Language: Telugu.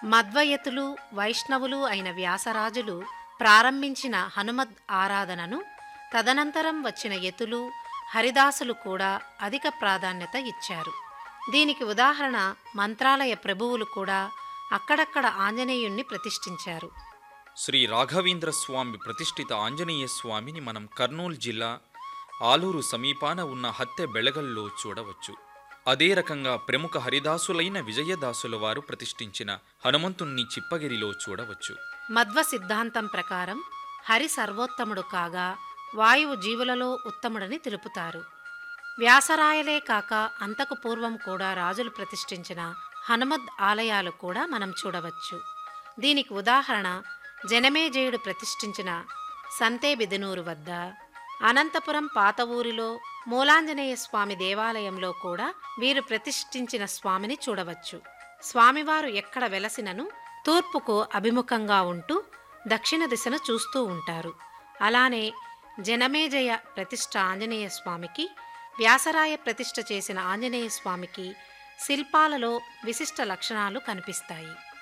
మధ్వయతులు వైష్ణవులు అయిన వ్యాసరాజులు ప్రారంభించిన హనుమద్ ఆరాధనను తదనంతరం వచ్చిన యతులు హరిదాసులు కూడా అధిక ప్రాధాన్యత ఇచ్చారు దీనికి ఉదాహరణ మంత్రాలయ ప్రభువులు కూడా అక్కడక్కడ ఆంజనేయుణ్ణి ప్రతిష్ఠించారు శ్రీ రాఘవేంద్ర స్వామి ప్రతిష్ఠిత ఆంజనేయ స్వామిని మనం కర్నూలు జిల్లా ఆలూరు సమీపాన ఉన్న హత్తె బెళగల్లో చూడవచ్చు అదే రకంగా ప్రముఖ హరిదాసులైన విజయదాసుల వారు ప్రతిష్ఠించిన హనుమంతుణ్ణి చిప్పగిరిలో చూడవచ్చు మధ్వ సిద్ధాంతం ప్రకారం హరి సర్వోత్తముడు కాగా వాయువు జీవులలో ఉత్తముడని తెలుపుతారు వ్యాసరాయలే కాక అంతకు పూర్వం కూడా రాజులు ప్రతిష్ఠించిన హనుమద్ ఆలయాలు కూడా మనం చూడవచ్చు దీనికి ఉదాహరణ జనమేజయుడు ప్రతిష్ఠించిన సంతేబిదనూరు వద్ద అనంతపురం పాత ఊరిలో మూలాంజనేయ స్వామి దేవాలయంలో కూడా వీరు ప్రతిష్ఠించిన స్వామిని చూడవచ్చు స్వామివారు ఎక్కడ వెలసినను తూర్పుకు అభిముఖంగా ఉంటూ దక్షిణ దిశను చూస్తూ ఉంటారు అలానే జనమేజయ ప్రతిష్ఠ ఆంజనేయ స్వామికి వ్యాసరాయ ప్రతిష్ఠ చేసిన ఆంజనేయ స్వామికి శిల్పాలలో విశిష్ట లక్షణాలు కనిపిస్తాయి